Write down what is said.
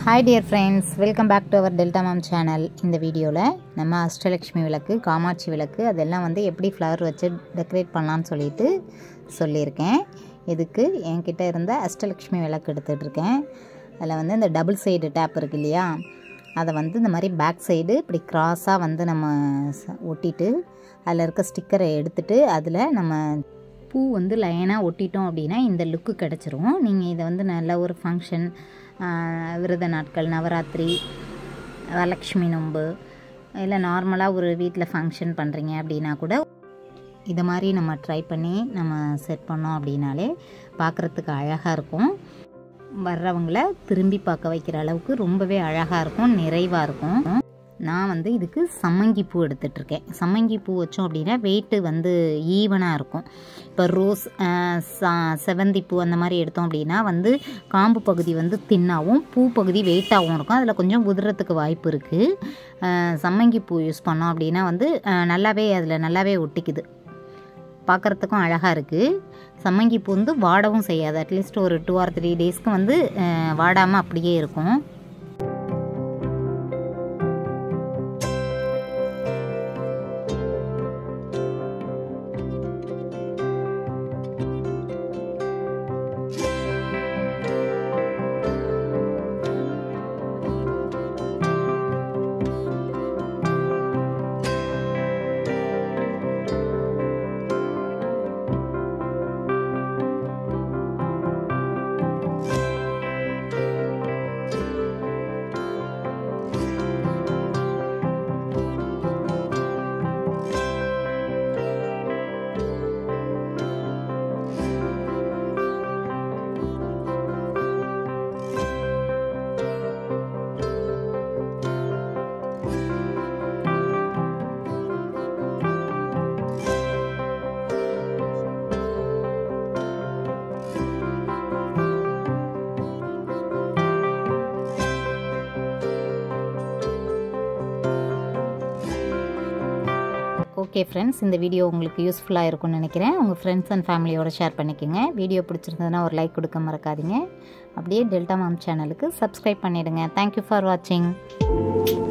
hi dear friends welcome back to our Delta mom channel இந்த வீடியோவில் நம்ம அஷ்டலக்ஷ்மி விளக்கு காமாட்சி விளக்கு அதெல்லாம் வந்து எப்படி ஃப்ளவர் வச்சு டெக்கரேட் பண்ணலான்னு சொல்லிட்டு சொல்லியிருக்கேன் இதுக்கு என்கிட்ட இருந்த அஷ்டலக்ஷ்மி விளக்கு எடுத்துகிட்டு இருக்கேன் அதில் வந்து இந்த டபுள் சைடு டேப் இருக்கு இல்லையா அதை வந்து இந்த மாதிரி பேக் சைடு இப்படி க்ராஸாக வந்து நம்ம ச- ஒட்டிட்டு அதில் இருக்க ஸ்டிக்கரை எடுத்துட்டு அதில் நம்ம பூ வந்து லைனாக ஒட்டிட்டோம் அப்படின்னா இந்த லுக்கு கிடச்சிரும் நீங்கள் இதை வந்து நல்ல ஒரு ஃபங்க்ஷன் விரத நாட்கள் நவராத்திரி வரலக்ஷ்மி நோன்பு இல்லை நார்மலாக ஒரு வீட்டில் ஃபங்க்ஷன் பண்ணுறீங்க அப்படின்னா கூட இதை மாதிரி நம்ம ட்ரை பண்ணி நம்ம செட் பண்ணோம் அப்படின்னாலே பார்க்குறதுக்கு அழகாக இருக்கும் வர்றவங்கள திரும்பி பார்க்க வைக்கிற அளவுக்கு ரொம்பவே அழகாக இருக்கும் நிறைவாக இருக்கும் நான் வந்து இதுக்கு சம்மங்கி பூ எடுத்துட்டு இருக்கேன் சம்மங்கி பூ வச்சோம் அப்படின்னா வெயிட்டு வந்து ஈவனாக இருக்கும் இப்போ ரோஸ் அஹ், ச- செவந்தி பூ அந்த மாதிரி எடுத்தோம் அப்படின்னா வந்து காம்பு பகுதி வந்து தின்னாகவும் பூ பகுதி வெயிட்டாகவும் இருக்கும் அதில் கொஞ்சம் உதிரத்துக்கு வாய்ப்பு இருக்குது சம்மங்கி பூ யூஸ் பண்ணோம் அப்படின்னா வந்து அஹ், நல்லாவே அதில் நல்லாவே ஒட்டிக்குது பார்க்குறதுக்கும் அழகாக இருக்குது சம்மங்கி பூ வந்து வாடவும் செய்யாது அட்லீஸ்ட் ஒரு டூ ஆர் த்ரீ டேஸ்க்கு வந்து வாடாமல் அப்படியே இருக்கும் ஓகே ஃப்ரெண்ட்ஸ் இந்த வீடியோ உங்களுக்கு யூஸ்ஃபுல்லாக இருக்கும்னு நினைக்கிறேன் உங்கள் ஃப்ரெண்ட்ஸ் அண்ட் ஃபேமிலியோட ஷேர் பண்ணிக்கோங்க வீடியோ பிடிச்சிருந்ததுன்னா ஒரு லைக் கொடுக்க மறக்காதீங்க அப்படியே டெல்டா மாம் சேனலுக்கு சப்ஸ்கிரைப் பண்ணிவிடுங்க தேங்க்யூ ஃபார் வாட்சிங்